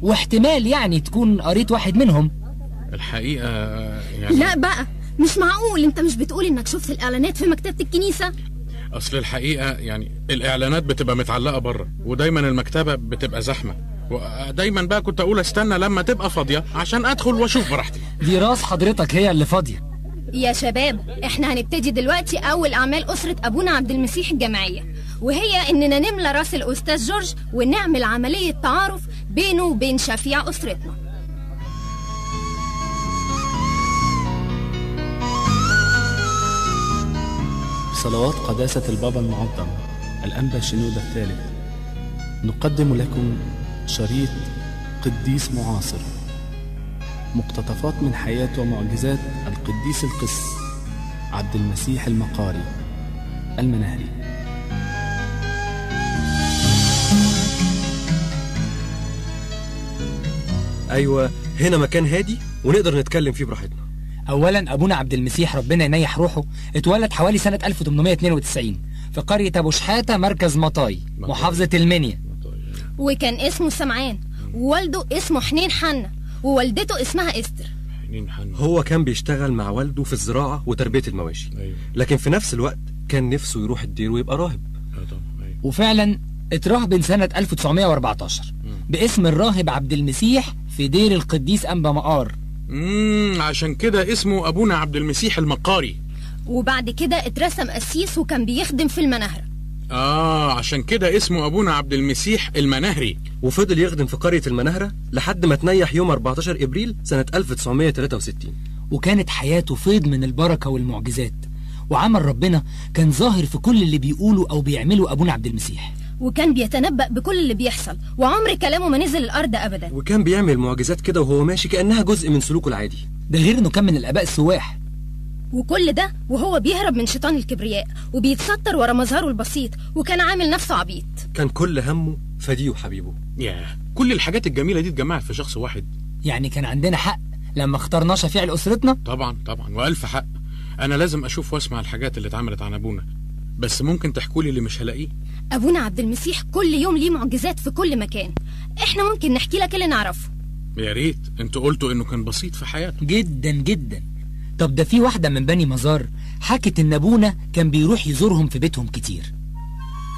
واحتمال يعني تكون قريت واحد منهم الحقيقة يعني لا بقى مش معقول انت مش بتقول انك شفت الاعلانات في مكتبة الكنيسة أصل الحقيقة يعني الإعلانات بتبقى متعلقة بره ودايما المكتبة بتبقى زحمة ودايما بقى كنت أقول استنى لما تبقى فاضية عشان أدخل وأشوف براحتي دي راس حضرتك هي اللي فاضية يا شباب احنا هنبتدي دلوقتي اول اعمال اسرة ابونا عبد المسيح الجماعية وهي اننا نملى راس الاستاذ جورج ونعمل عملية تعارف بينه وبين شفيع اسرتنا بصلوات قداسة البابا المعظم الأنبا شنودة الثالث نقدم لكم شريط قديس معاصر مقتطفات من حياة ومعجزات القديس القس عبد المسيح المقاري المنهري ايوه هنا مكان هادي ونقدر نتكلم فيه براحتنا أولا أبونا عبد المسيح ربنا ينيح روحه اتولد حوالي سنة 1892 في قرية أبو شحاتة مركز مطاي محافظة المنيا وكان اسمه سمعان ووالده اسمه حنين حنا ووالدته اسمها استر حنين حن هو كان بيشتغل مع والده في الزراعة وتربية المواشي أيوه لكن في نفس الوقت كان نفسه يروح الدير ويبقى راهب آه طبعا أيوه وفعلا اترهبن سنة 1914 باسم الراهب عبد المسيح في دير القديس أنبا مقار امم عشان كده اسمه أبونا عبد المسيح المقاري وبعد كده اترسم قسيس وكان بيخدم في المناهرة آه عشان كده اسمه أبونا عبد المسيح المناهري وفضل يخدم في قرية المناهرة لحد ما تنيح يوم 14 ابريل سنة 1963 وكانت حياته فيض من البركة والمعجزات وعمل ربنا كان ظاهر في كل اللي بيقوله أو بيعمله أبونا عبد المسيح وكان بيتنبأ بكل اللي بيحصل وعمر كلامه ما نزل الأرض أبدا وكان بيعمل معجزات كده وهو ماشي كأنها جزء من سلوكه العادي ده غير إنه كان من الآباء السواح وكل ده وهو بيهرب من شيطان الكبرياء وبيتستر ورا مظهره البسيط وكان عامل نفسه عبيط كان كل همه فديه وحبيبه ياه كل الحاجات الجميلة دي اتجمعت في شخص واحد يعني كان عندنا حق لما اخترناه شفيع لأسرتنا طبعا طبعا وألف حق أنا لازم أشوف وأسمع الحاجات اللي اتعملت عن أبونا بس ممكن تحكولي اللي مش هلاقيه أبونا عبد المسيح كل يوم ليه معجزات في كل مكان احنا ممكن نحكي لك اللي نعرفه يا ريت انتوا قلتوا انه كان بسيط في حياته جدا جدا طب ده في واحدة من بني مزار حكت إن أبونا كان بيروح يزورهم في بيتهم كتير